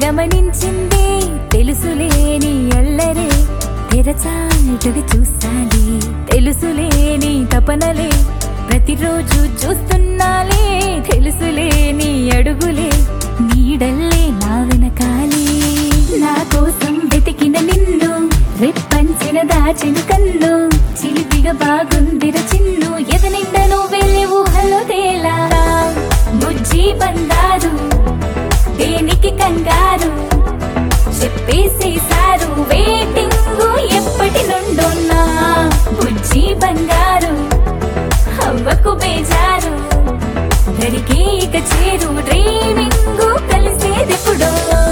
గమనించింది తెలుసులేని అల్లరే తెరచాటుగా చూస్తాలి తెలుసులేని తపనలే ప్రతిరోజు చూస్తున్నాలే తెలుసులేని అడుగులే నీడల్లే నా వెనకాలే నా కోసం వెతికిన నిన్ను రెప్పంచిన దాచిన కన్ను చిలిపిగా బాగుందిర చిన్ను ఎదనిండ నువ్వెళ్ళి ఊహలో తేలా బుజ్జి బంగారు దేనికి కంగారు చెప్పేసేసారు వెయిటింగ్ ఎప్పటి నుండో నా బుజ్జి బంగారు అవ్వకు బేజారు దరికే ఇక చేరు డ్రీమింగ్ కలిసేదెప్పుడో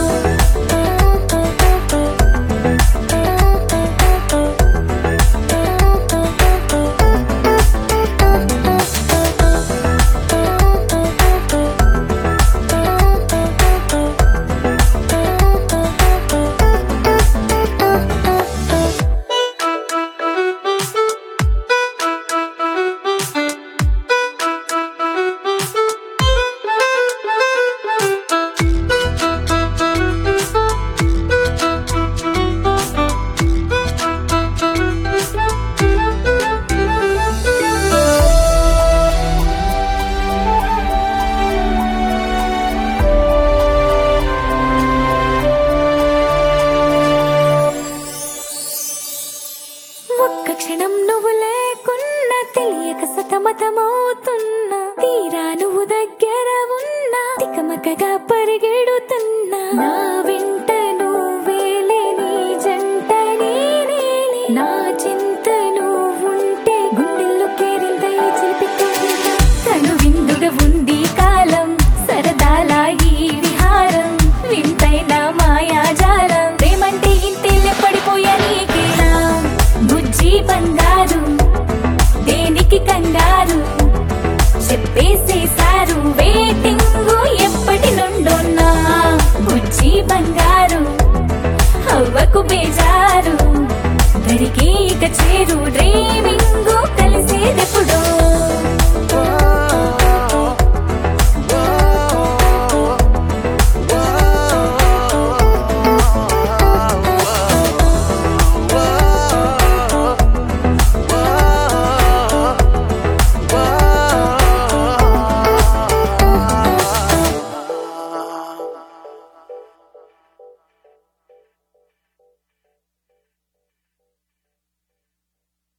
ఒక్క క్షణం నువ్వు లేకున్నా తెలియక సతమతమవుతున్నా తీరా నువ్వు దగ్గర ఉన్నా తికమకగా పరిగె